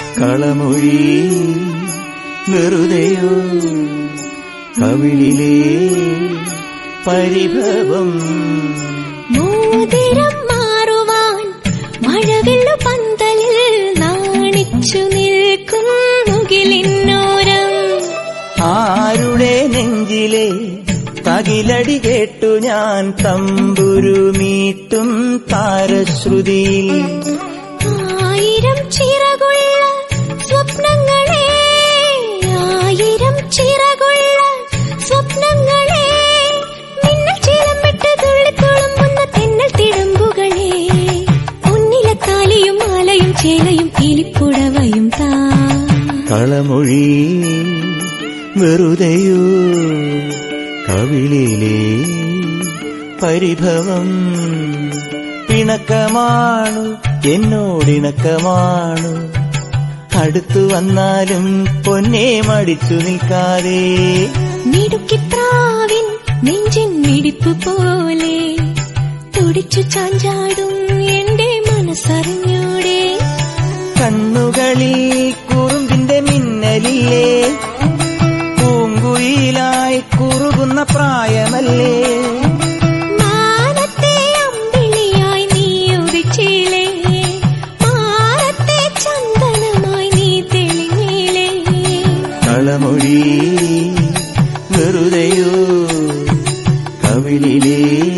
കളമൊഴി വെറുതെയോ കവിളിലെ പരിഭവം മോതിരം മാറുവാൻ മഴവില്ലു പന്തലിൽ നാണിച്ചു നിൽക്കും മുകിലിന്നോരം ആരുടെ നെഞ്ചിലെ തകിലടി കേട്ടു ഞാൻ തമ്പുരുമീട്ടും താരശ്രുതിയിൽ ആയിരം ചിറകുള്ള സ്വപ്നങ്ങളെ ആയിരം ചിറകുള്ള സ്വപ്നങ്ങളെ മിന്നൽ ചിലമ്പിട്ട് തുള്ളിത്തുളുമ്പുന്ന തെന്നൽ തിടമ്പുകളെ പൊന്നിലെ താലിയും മാലയും ചേലയും കിളിപ്പുടവയും താ കളമൊഴി വെറുതെയോ കവിളിലെ പരിഭവം പിണക്കമാണു എന്നോടിണക്കമാണു അടുത്തു വന്നാലും പൊന്നെ മടിച്ചു നിൽക്കാതെ മിടുക്കിപ്രാവിൻ നെഞ്ചിൻ മിടിപ്പ് പോലെ തുടിച്ചു ചാഞ്ചാടും എന്റെ മനസ്സറിഞ്ഞൂടെ കണ്ണുകളിൽ കുറുമ്പിന്റെ മിന്നലില്ലേ പൂങ്കുയിലായി കുറുകുന്ന പ്രായമല്ലേ മാനത്തെ അമ്പിളിയായി നീ ഉദിച്ചിലേ മാനത്തെ ചന്ദനമായി നീ തെളിഞ്ഞിലേ കളമൊഴി വെറുതെയോ കവിളിലേ